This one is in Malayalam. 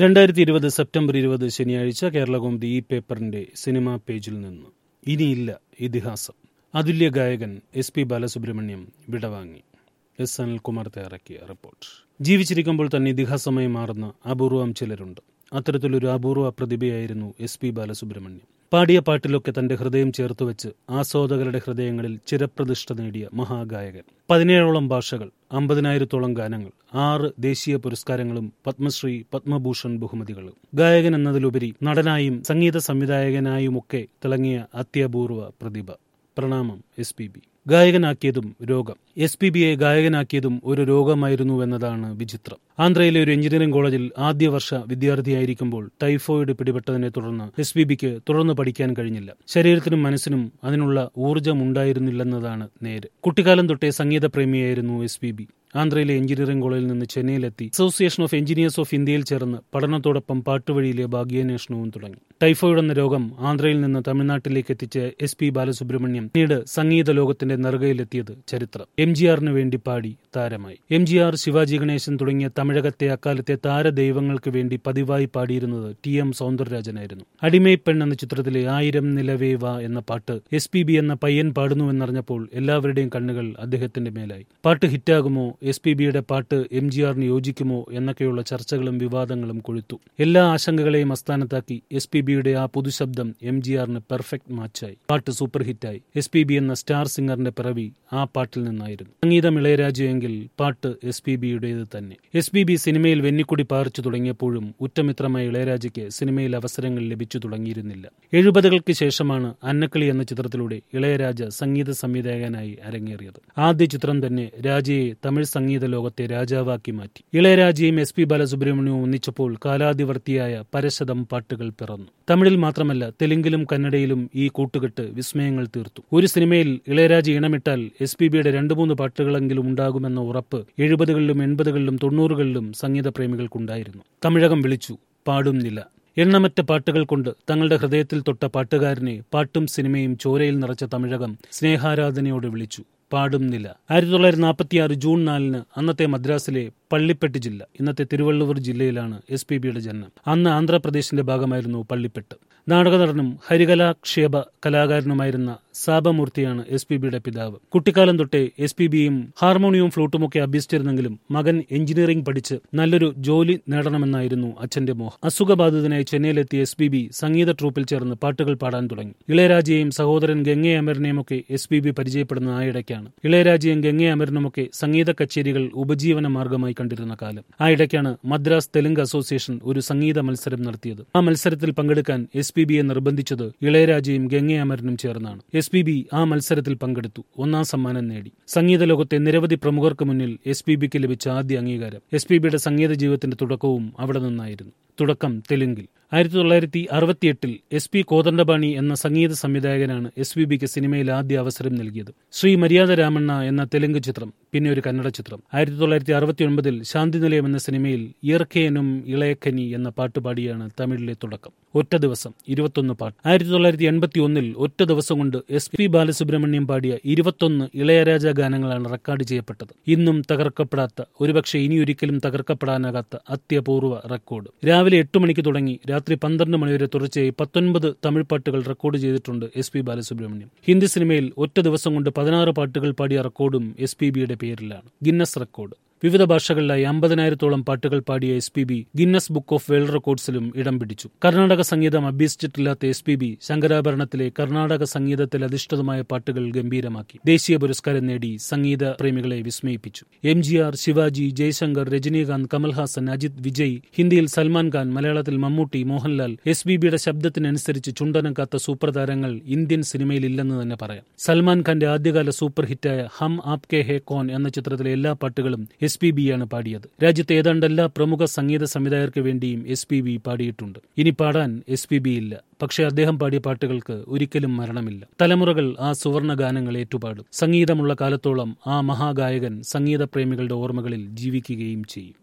രണ്ടായിരത്തി ഇരുപത് സെപ്റ്റംബർ ഇരുപത് ശനിയാഴ്ച കേരളകൗമുദി ഈ പേപ്പറിന്റെ സിനിമാ പേജിൽ നിന്ന് ഇനിയില്ല ഇതിഹാസം അതുല്യ ഗായകൻ എസ് പി ബാലസുബ്രഹ്മണ്യം വിടവാങ്ങി എസ് അനിൽകുമാർ തയ്യാറാക്കിയ റിപ്പോർട്ട് ജീവിച്ചിരിക്കുമ്പോൾ തന്നെ ഇതിഹാസമായി മാറുന്ന അപൂർവം ചിലരുണ്ട് അത്തരത്തിലൊരു അപൂർവ പ്രതിഭയായിരുന്നു എസ് പി ബാലസുബ്രഹ്മണ്യം പാടിയ പാട്ടിലൊക്കെ തന്റെ ഹൃദയം ചേർത്തുവെച്ച് ആസ്വാദകരുടെ ഹൃദയങ്ങളിൽ ചിരപ്രതിഷ്ഠ നേടിയ മഹാഗായകൻ പതിനേഴോളം ഭാഷകൾ അമ്പതിനായിരത്തോളം ഗാനങ്ങൾ ആറ് ദേശീയ പുരസ്കാരങ്ങളും പത്മശ്രീ പത്മഭൂഷൺ ബഹുമതികളും ഗായകൻ എന്നതിലുപരി നടനായും സംഗീത സംവിധായകനായുമൊക്കെ തിളങ്ങിയ അത്യപൂർവ പ്രതിഭ പ്രണാമം എസ് പി ബി ഗായകനാക്കിയതും രോഗം എസ് പി ബിയെ ഗായകനാക്കിയതും ഒരു രോഗമായിരുന്നുവെന്നതാണ് വിചിത്രം ആന്ധ്രയിലെ ഒരു എഞ്ചിനീയറിംഗ് കോളേജിൽ ആദ്യ വർഷ വിദ്യാർത്ഥിയായിരിക്കുമ്പോൾ ടൈഫോയിഡ് പിടിപെട്ടതിനെ തുടർന്ന് എസ് പി ബിക്ക് തുടർന്ന് പഠിക്കാൻ കഴിഞ്ഞില്ല ശരീരത്തിനും മനസ്സിനും അതിനുള്ള ഊർജ്ജം ഉണ്ടായിരുന്നില്ലെന്നതാണ് നേര് കുട്ടിക്കാലം തൊട്ടേ സംഗീത പ്രേമിയായിരുന്നു എസ് പി ബി ആന്ധ്രയിലെ എഞ്ചിനീയറിംഗ് കോളേജിൽ നിന്ന് ചെന്നൈയിലെത്തി അസോസിയേഷൻ ഓഫ് എഞ്ചിനീയേഴ്സ് ഓഫ് ഇന്ത്യയിൽ ചേർന്ന് പഠനത്തോടൊപ്പം പാട്ടുവഴിയിലെ ഭാഗ്യാന്വേഷണവും തുടങ്ങി ടൈഫോയിഡ് എന്ന രോഗം ആന്ധ്രയിൽ നിന്ന് തമിഴ്നാട്ടിലേക്ക് എത്തിച്ച എസ് പി ബാലസുബ്രഹ്മണ്യം പിന്നീട് സംഗീത ലോകത്തിന്റെ നെറുകയിലെത്തിയത് ചരിത്രം എം ജി ആറിന് വേണ്ടി പാടി താരമായി M G R Sivaji Ganesan തുടങ്ങിയ തമിഴകത്തെ അക്കാലത്തെ താരദൈവങ്ങൾക്ക് വേണ്ടി പതിവായി പാടിയിരുന്നത് ടി എം സൗന്ദരരാജനായിരുന്നു അടിമൈ പെൺ എന്ന ചിത്രത്തിലെ ആയിരം നിലവേ വാ എന്ന പാട്ട് എസ് പി ബി എന്ന പയ്യൻ പാടുന്നുവെന്നറിഞ്ഞപ്പോൾ എല്ലാവരുടെയും കണ്ണുകൾ അദ്ദേഹത്തിന്റെ മേലായി പാട്ട് ഹിറ്റാകുമോ എസ് പി ബിയുടെ പാട്ട് എം ജി ആറിന് യോജിക്കുമോ എന്നൊക്കെയുള്ള ചർച്ചകളും വിവാദങ്ങളും കൊഴുത്തു എല്ലാ ആശങ്കകളെയും അസ്ഥാനത്താക്കി എസ് പി ബിയുടെ ആ പുതുശബ്ദം എം ജി ആറിന് പെർഫെക്റ്റ് മാച്ചായി പാട്ട് സൂപ്പർ ഹിറ്റായി എസ് പി ബി എന്ന സ്റ്റാർ സിംഗറിന്റെ പിറവി ആ പാട്ടിൽ നിന്നായിരുന്നു സംഗീതം ഇളയരാജയെങ്കിൽ പാട്ട് എസ് പി ബിയുടേത് തന്നെ എസ് പി ബി സിനിമയിൽ വെന്നിക്കുടി പാറിച്ചു തുടങ്ങിയപ്പോഴും ഉറ്റമിത്രമായ ഇളയരാജയ്ക്ക് സിനിമയിൽ അവസരങ്ങൾ ലഭിച്ചു തുടങ്ങിയിരുന്നില്ല എഴുപതുകൾക്ക് ശേഷമാണ് അന്നക്കിളി എന്ന ചിത്രത്തിലൂടെ ഇളയരാജ സംഗീത സംവിധായകനായി അരങ്ങേറിയത് ആദ്യ ചിത്രം തന്നെ രാജയെ തമിഴ് സംഗീത ലോകത്തെ രാജാവാക്കി മാറ്റി ഇളയരാജയും എസ് പി ബാലസുബ്രഹ്മണ്യവും ഒന്നിച്ചപ്പോൾ കാലാതിവർത്തിയായ പരശതം പാട്ടുകൾ പിറന്നു തമിഴിൽ മാത്രമല്ല തെലുങ്കിലും കന്നഡയിലും ഈ കൂട്ടുകെട്ട് വിസ്മയങ്ങൾ തീർത്തു ഒരു സിനിമയിൽ ഇളയരാജ ഇണമിട്ടാൽ എസ് പി ബിയുടെ രണ്ടു മൂന്ന് പാട്ടുകളെങ്കിലും ഉണ്ടാകുമെന്ന ഉറപ്പ് എഴുപതുകളിലും എൺപതുകളിലും തൊണ്ണൂറുകളിലും സംഗീത പ്രേമികൾക്കുണ്ടായിരുന്നു തമിഴകം വിളിച്ചു പാടുന്നില്ല എണ്ണമറ്റ പാട്ടുകൾ കൊണ്ട് തങ്ങളുടെ ഹൃദയത്തിൽ തൊട്ട പാട്ടുകാരനെ പാട്ടും സിനിമയും ചോരയിൽ നിറച്ച തമിഴകം സ്നേഹാരാധനയോട് വിളിച്ചു പാടുന്നില്ല ആയിരത്തി തൊള്ളായിരത്തി നാൽപ്പത്തി ആറ് ജൂൺ നാലിന് അന്നത്തെ മദ്രാസിലെ പള്ളിപ്പെട്ട് ജില്ല ഇന്നത്തെ തിരുവള്ളൂർ ജില്ലയിലാണ് എസ് പി ബിയുടെ ജനനം അന്ന് ആന്ധ്രാപ്രദേശിന്റെ ഭാഗമായിരുന്നു പള്ളിപ്പെട്ട് നാടക നടനും ഹരികലാക്ഷേപ കലാകാരനുമായിരുന്ന സാബമൂർത്തിയാണ് എസ് പി ബിയുടെ പിതാവ് കുട്ടിക്കാലം തൊട്ടേ എസ് പി ബിയും ഹാർമോണിയവും ഫ്ലൂട്ടുമൊക്കെ അഭ്യസിച്ചിരുന്നെങ്കിലും മകൻ എഞ്ചിനീയറിംഗ് പഠിച്ച് നല്ലൊരു ജോലി നേടണമെന്നായിരുന്നു അച്ഛന്റെ മോഹം അസുഖബാധിതനായി ചെന്നൈയിലെത്തിയ എസ് പി ബി സംഗീത ട്രൂപ്പിൽ ചേർന്ന് പാട്ടുകൾ പാടാൻ തുടങ്ങി ഇളയരാജയെയും സഹോദരൻ ഗംഗെ അമരനെയും ഒക്കെ എസ് പി ബി പരിചയപ്പെടുന്ന ആയിടയ്ക്കാണ് ഇളയരാജയും ഗംഗെ അമരനുമൊക്കെ സംഗീത കച്ചേരികൾ ഉപജീവന മാർഗമായി കണ്ടിരുന്ന കാലം ആ ഇടയ്ക്കാണ് മദ്രാസ് തെലുങ്ക് അസോസിയേഷൻ ഒരു സംഗീത മത്സരം നടത്തിയത് ആ മത്സരത്തിൽ പങ്കെടുക്കാൻ എസ് പി ബിയെ നിർബന്ധിച്ചത് ഇളയരാജയും ഗംഗെ അമരനും ചേർന്നാണ് എസ് പി ബി ആ മത്സരത്തിൽ പങ്കെടുത്തു ഒന്നാം സമ്മാനം നേടി സംഗീത ലോകത്തെ നിരവധി പ്രമുഖർക്ക് മുന്നിൽ എസ് പി ബിക്ക് ലഭിച്ച ആദ്യ അംഗീകാരം എസ് പി ബിയുടെ സംഗീത ജീവിതത്തിന്റെ തുടക്കവും അവിടെ നിന്നായിരുന്നു തുടക്കം തെലുങ്കിൽ ആയിരത്തി തൊള്ളായിരത്തി അറുപത്തിയെട്ടിൽ എസ് പി കോതണ്ടപാണി എന്ന സംഗീത സംവിധായകനാണ് എസ് പി ബിക്ക് സിനിമയിൽ ആദ്യ അവസരം നൽകിയത് ശ്രീ മര്യാദ രാമണ്ണ എന്ന തെലുങ്ക് ചിത്രം പിന്നെ ഒരു കന്നഡ ചിത്രം ആയിരത്തി തൊള്ളായിരത്തി അറുപത്തി ഒൻപതിൽ ശാന്തിനിലയം എന്ന സിനിമയിൽ ഇയർക്കേനും ഇളയക്കനി എന്ന പാട്ട് പാടിയാണ് തമിഴിലെ തുടക്കം ഒറ്റ ദിവസം ഇരുപത്തൊന്ന് പാട്ട് ആയിരത്തി തൊള്ളായിരത്തി എൺപത്തി ഒന്നിൽ ഒറ്റ ദിവസം കൊണ്ട് എസ് പി ബാലസുബ്രഹ്മണ്യം പാടിയ ഇരുപത്തൊന്ന് ഇളയരാജ ഗാനങ്ങളാണ് റെക്കോർഡ് ചെയ്യപ്പെട്ടത് ഇന്നും തകർക്കപ്പെടാത്ത ഒരുപക്ഷെ ഇനിയൊരിക്കലും തകർക്കപ്പെടാനാകാത്ത അത്യപൂർവ റെക്കോർഡ് രാവിലെ എട്ട് മണിക്ക് തുടങ്ങി രാത്രി പന്ത്രണ്ട് മണിവരെ തുടർച്ചയായി പത്തൊൻപത് തമിഴ് പാട്ടുകൾ റെക്കോർഡ് ചെയ്തിട്ടുണ്ട് എസ് പി ബാലസുബ്രഹ്മണ്യം ഹിന്ദി സിനിമയിൽ ഒറ്റ ദിവസം കൊണ്ട് പതിനാറ് പാട്ടുകൾ പാടിയ റെക്കോർഡും എസ് പി ബിയുടെ പേരിലാണ് ഗിന്നസ് റെക്കോർഡ് വിവിധ ഭാഷകളിലായി അമ്പതിനായിരത്തോളം പാട്ടുകൾ പാടിയ S P B Guinness book of world റെക്കോർഡ്സിലും ഇടം പിടിച്ചു കർണാടക സംഗീതം അഭ്യസിച്ചിട്ടില്ലാത്ത എസ് പി ബി ശങ്കരാഭരണത്തിലെ കർണാടക സംഗീതത്തിൽ അധിഷ്ഠിതമായ പാട്ടുകൾ ഗംഭീരമാക്കി ദേശീയ പുരസ്കാരം നേടി സംഗീത പ്രേമികളെ വിസ്മയിപ്പിച്ചു M G R Sivaji Jayashankar Rajinikanth Kamal Haasan Ajith Vijay ഹിന്ദിയിൽ സൽമാൻ ഖാൻ മലയാളത്തിൽ മമ്മൂട്ടി മോഹൻലാൽ എസ് ബി ബിയുടെ ശബ്ദത്തിനനുസരിച്ച് ചുണ്ടനം കാത്ത സൂപ്പർ താരങ്ങൾ ഇന്ത്യൻ സിനിമയിൽ ഇല്ലെന്ന് തന്നെ പറയാം സൽമാൻ ഖാന്റെ ആദ്യകാല സൂപ്പർ ഹിറ്റായ ഹം ആപ് കെ ഹേ കോൻ എന്ന ചിത്രത്തിലെ എല്ലാ പാട്ടുകളും എസ് പി ബിയാണ് പാടിയത് രാജ്യത്തെ ഏതാണ്ട് എല്ലാ പ്രമുഖ സംഗീത സംവിധായകർക്ക് വേണ്ടിയും എസ് പി ബി പാടിയിട്ടുണ്ട് ഇനി പാടാൻ എസ് പി ബി ഇല്ല പക്ഷേ അദ്ദേഹം പാടിയ പാട്ടുകൾക്ക് ഒരിക്കലും മരണമില്ല തലമുറകൾ ആ സുവർണ ഗാനങ്ങൾ ഏറ്റുപാടും സംഗീതമുള്ള കാലത്തോളം ആ മഹാഗായകൻ സംഗീത പ്രേമികളുടെ ഓർമ്മകളിൽ ജീവിക്കുകയും ചെയ്യും